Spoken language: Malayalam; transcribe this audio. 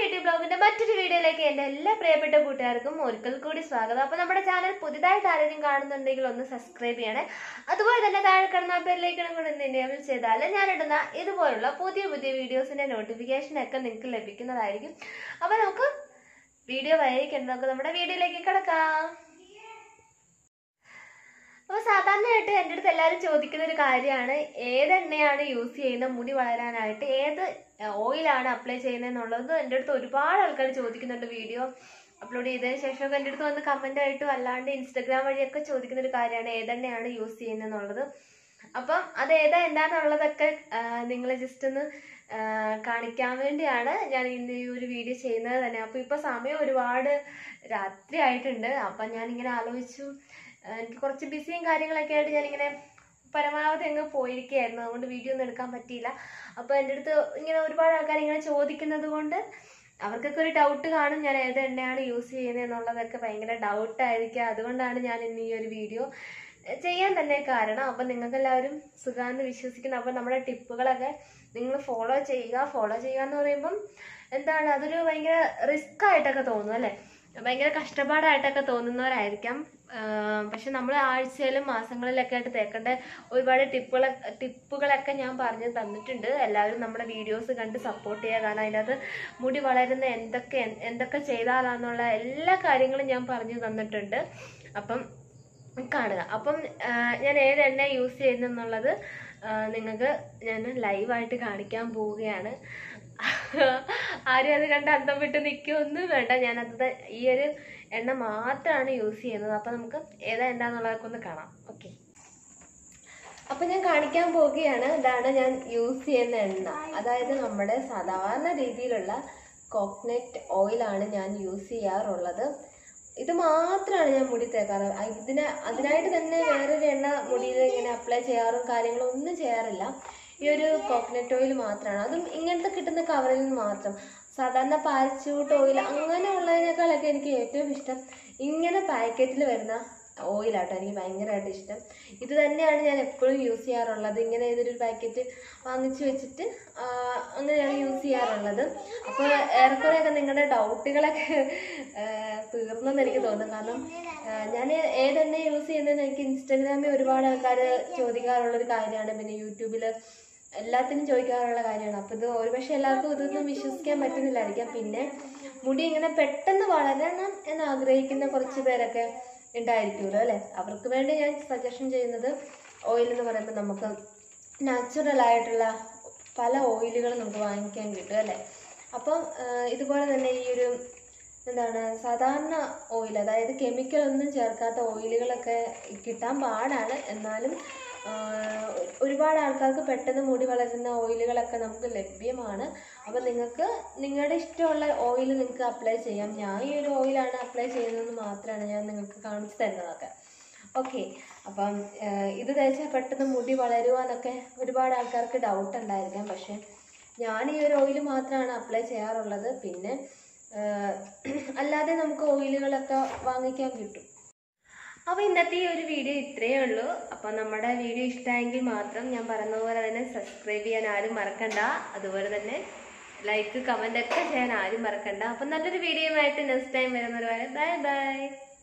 ബ്യൂട്ടി ബ്ലോഗിന്റെ മറ്റൊരു വീഡിയോയിലേക്ക് എന്റെ എല്ലാ പ്രിയപ്പെട്ട കൂട്ടുകാർക്കും ഒരിക്കൽ കൂടി സ്വാഗതം അപ്പൊ നമ്മുടെ ചാനൽ പുതിയതായിട്ട് ആരെങ്കിലും കാണുന്നുണ്ടെങ്കിൽ ഒന്ന് സബ്സ്ക്രൈബ് ചെയ്യണേ അതുപോലെ തന്നെ താഴെ കിടന്ന ബെല്ലൈക്കണം കൂടെ ഒന്ന് എനേബിൾ ചെയ്താൽ ഞാനിടുന്ന ഇതുപോലുള്ള പുതിയ പുതിയ വീഡിയോസിന്റെ നോട്ടിഫിക്കേഷൻ ഒക്കെ നിങ്ങൾക്ക് ലഭിക്കുന്നതായിരിക്കും അപ്പൊ നമുക്ക് വീഡിയോ വൈകിക്കണ്ട നമുക്ക് നമ്മുടെ വീഡിയോയിലേക്ക് കിടക്കാം അപ്പൊ സാധാരണയായിട്ട് എൻ്റെ അടുത്ത് എല്ലാവരും ചോദിക്കുന്ന ഒരു കാര്യമാണ് ഏത് എണ്ണയാണ് യൂസ് ചെയ്യുന്ന മുടി വളരാനായിട്ട് ഏത് ഓയിലാണ് അപ്ലൈ ചെയ്യുന്നതെന്നുള്ളത് എൻ്റെ അടുത്ത് ഒരുപാട് ആൾക്കാർ ചോദിക്കുന്നുണ്ട് വീഡിയോ അപ്ലോഡ് ചെയ്തതിന് ശേഷമൊക്കെ എൻ്റെ അടുത്ത് വന്ന് കമൻ്റ് ആയിട്ടും അല്ലാണ്ട് ഇൻസ്റ്റഗ്രാം വഴിയൊക്കെ ചോദിക്കുന്ന ഒരു കാര്യമാണ് ഏതെണ്ണയാണ് യൂസ് ചെയ്യുന്നതെന്നുള്ളത് അപ്പം അത് ഏതാ എന്താണെന്നുള്ളതൊക്കെ നിങ്ങൾ ജസ്റ്റ് ഒന്ന് ആ, കാണിക്കാൻ വേണ്ടിയാണ് ഞാൻ ഇന്ന് ഈ ഒരു വീഡിയോ ചെയ്യുന്നത് തന്നെ അപ്പോൾ ഇപ്പോൾ സമയം ഒരുപാട് രാത്രി ആയിട്ടുണ്ട് അപ്പം ഞാനിങ്ങനെ ആലോചിച്ചു ആ, എനിക്ക് കുറച്ച് ബിസിയും കാര്യങ്ങളൊക്കെ ആയിട്ട് ഞാനിങ്ങനെ പരമാവധി അങ്ങ് പോയിരിക്കുകയായിരുന്നു അതുകൊണ്ട് വീഡിയോ ഒന്നും എടുക്കാൻ പറ്റിയില്ല അപ്പോൾ എൻ്റെ അടുത്ത് ഇങ്ങനെ ഒരുപാട് ആൾക്കാർ ഇങ്ങനെ ചോദിക്കുന്നത് കൊണ്ട് അവർക്കൊക്കെ ഒരു ഡൗട്ട് കാണും ഞാൻ ഏത് എണ്ണയാണ് യൂസ് ചെയ്യുന്നത് എന്നുള്ളതൊക്കെ ഭയങ്കര ഡൗട്ടായിരിക്കും അതുകൊണ്ടാണ് ഞാൻ ഇന്ന് ഈ ഒരു വീഡിയോ ചെയ്യാൻ തന്നെ കാരണം അപ്പം നിങ്ങൾക്ക് എല്ലാവരും സുഖാന്ന് വിശ്വസിക്കുന്നു അപ്പം നമ്മുടെ ടിപ്പുകളൊക്കെ നിങ്ങൾ ഫോളോ ചെയ്യുക ഫോളോ ചെയ്യുക എന്ന് പറയുമ്പം എന്താണ് അതൊരു ഭയങ്കര റിസ്ക് ആയിട്ടൊക്കെ തോന്നും അല്ലേ ഭയങ്കര കഷ്ടപ്പാടായിട്ടൊക്കെ തോന്നുന്നവരായിരിക്കാം പക്ഷെ നമ്മൾ ആഴ്ചയിലും മാസങ്ങളിലൊക്കെ ആയിട്ട് തേക്കേണ്ട ഒരുപാട് ടിപ്പുകൾ ടിപ്പുകളൊക്കെ ഞാൻ പറഞ്ഞു തന്നിട്ടുണ്ട് എല്ലാവരും നമ്മുടെ വീഡിയോസ് കണ്ട് സപ്പോർട്ട് ചെയ്യുക കാരണം അതിനകത്ത് മുടി വളരുന്ന എന്തൊക്കെ എന്തൊക്കെ ചെയ്താലാന്നുള്ള എല്ലാ കാര്യങ്ങളും ഞാൻ പറഞ്ഞു തന്നിട്ടുണ്ട് അപ്പം കാണുക അപ്പം ആ, ഞാൻ ഏത് എണ്ണ യൂസ് ചെയ്യുന്നെന്നുള്ളത് നിങ്ങൾക്ക് ഞാൻ ലൈവായിട്ട് കാണിക്കാൻ പോവുകയാണ് ആരും അത് കണ്ട് അന്തം വിട്ട് നിൽക്കുമൊന്നും വേണ്ട ഞാനത് ഈ ഒരു എണ്ണ മാത്രമാണ് യൂസ് ചെയ്യുന്നത് അപ്പം നമുക്ക് ഏതാ എന്താന്നുള്ളതൊക്കെ ഒന്ന് കാണാം ഓക്കെ അപ്പം ഞാൻ കാണിക്കാൻ പോവുകയാണ് ഇതാണ് ഞാൻ യൂസ് ചെയ്യുന്ന എണ്ണ അതായത് നമ്മുടെ സാധാരണ രീതിയിലുള്ള കോക്കനട്ട് ഓയിലാണ് ഞാൻ യൂസ് ചെയ്യാറുള്ളത് ഇത് മാത്രമാണ് ഞാൻ മുടി തേക്കാറ് അ- ഇതിന് അതിനായിട്ട് തന്നെ വേറൊരു എണ്ണ മുടിയിൽ ഇങ്ങനെ അപ്ലൈ ചെയ്യാറും കാര്യങ്ങളും ഒന്നും ചെയ്യാറില്ല ഈ ഒരു കോക്കനട്ട് ഓയിൽ മാത്രമാണ് അതും ഇങ്ങനത്തെ കിട്ടുന്ന കവറിൽ നിന്ന് മാത്രം സാധാരണ പാരച്യൂട്ട് ഓയിൽ അങ്ങനെയുള്ളതിനേക്കാളൊക്കെ എനിക്ക് ഏറ്റവും ഇഷ്ടം ഇങ്ങനെ പാക്കറ്റിൽ വരുന്ന ഓയിലാട്ടോ എനിക്ക് ഭയങ്കരമായിട്ട് ഇഷ്ടം ഇത് തന്നെയാണ് ഞാൻ എപ്പോഴും യൂസ് ചെയ്യാറുള്ളത് ഇങ്ങനെ ഏതൊരു പാക്കറ്റ് വാങ്ങിച്ചു വെച്ചിട്ട് ആ, അങ്ങനെയാണ് യൂസ് ചെയ്യാറുള്ളത് അപ്പോൾ ഏറെക്കുറെയൊക്കെ നിങ്ങളുടെ ഡൗട്ടുകളൊക്കെ തീർന്നെന്ന് എനിക്ക് തോന്നുന്നു കാരണം ഞാൻ ഏതെണ്ണ യൂസ് ചെയ്യുന്നതെന്ന് എനിക്ക് ഇൻസ്റ്റാഗ്രാമിൽ ഒരുപാട് ആൾക്കാർ ചോദിക്കാറുള്ളൊരു കാര്യമാണ് പിന്നെ യൂട്യൂബിൽ എല്ലാത്തിനും ചോദിക്കാറുള്ള കാര്യമാണ് അപ്പോൾ ഇത് ഒരുപക്ഷെ എല്ലാവർക്കും ഇതൊന്നും വിശ്വസിക്കാൻ പറ്റുന്നില്ലായിരിക്കാം പിന്നെ മുടി ഇങ്ങനെ പെട്ടെന്ന് വളരണം എന്ന് ആഗ്രഹിക്കുന്ന കുറച്ച് പേരൊക്കെ ഉണ്ടായിരിക്കുമല്ലോ അല്ലേ അവർക്ക് വേണ്ടി ഞാൻ സജഷൻ ചെയ്യുന്നത് ഓയിൽ എന്ന് പറയുമ്പോൾ നമുക്ക് നാച്ചുറൽ ആയിട്ടുള്ള പല ഓയിലുകളും നമുക്ക് വാങ്ങിക്കാൻ കിട്ടും അല്ലേ അപ്പം ആ, ഇതുപോലെ തന്നെ ഈ ഒരു എന്താണ് സാധാരണ ഓയിൽ അതായത് കെമിക്കൽ ഒന്നും ചേർക്കാത്ത ഓയിലുകളൊക്കെ കിട്ടാൻ പാടാണ് എന്നാലും ആ, ഒരുപാട് ആൾക്കാർക്ക് പെട്ടെന്ന് മുടി വളരുന്ന ഓയിലുകളൊക്കെ നമുക്ക് ലഭ്യമാണ് അപ്പം നിങ്ങൾക്ക് നിങ്ങളുടെ ഇഷ്ടമുള്ള ഓയിൽ നിങ്ങൾക്ക് അപ്ലൈ ചെയ്യാം ഞാൻ ഈ ഒരു ഓയിലാണ് അപ്ലൈ ചെയ്യുന്നതെന്ന് മാത്രമാണ് ഞാൻ നിങ്ങൾക്ക് കാണിച്ചു തരുന്നതൊക്കെ ഓക്കെ അപ്പം ആ, ഇത് തേച്ചാൽ പെട്ടെന്ന് മുടി വളരുവാന്നൊക്കെ ഒരുപാട് ആൾക്കാർക്ക് ഡൗട്ട് ഉണ്ടായിരിക്കാം പക്ഷേ ഞാൻ ഈ ഒരു ഓയിൽ മാത്രമാണ് അപ്ലൈ ചെയ്യാറുള്ളത് പിന്നെ ആ, അല്ലാതെ നമുക്ക് ഓയിലുകളൊക്കെ വാങ്ങിക്കാൻ കിട്ടും അപ്പോൾ ഇന്നത്തെ ഈ ഒരു വീഡിയോ ഇത്രയേ ഉള്ളൂ അപ്പോൾ നമ്മുടെ വീഡിയോ ഇഷ്ടമായെങ്കിൽ മാത്രം ഞാൻ പറഞ്ഞ പോലെ തന്നെ സബ്സ്ക്രൈബ് ചെയ്യാൻ ആരും മറക്കണ്ട അതുപോലെ തന്നെ ലൈക്ക് കമൻ്റ് ഒക്കെ ചെയ്യാൻ ആരും മറക്കണ്ട അപ്പം നല്ലൊരു വീഡിയോയുമായിട്ട് നെക്സ്റ്റ് ടൈം വരുന്നവരെ ബൈ ബൈ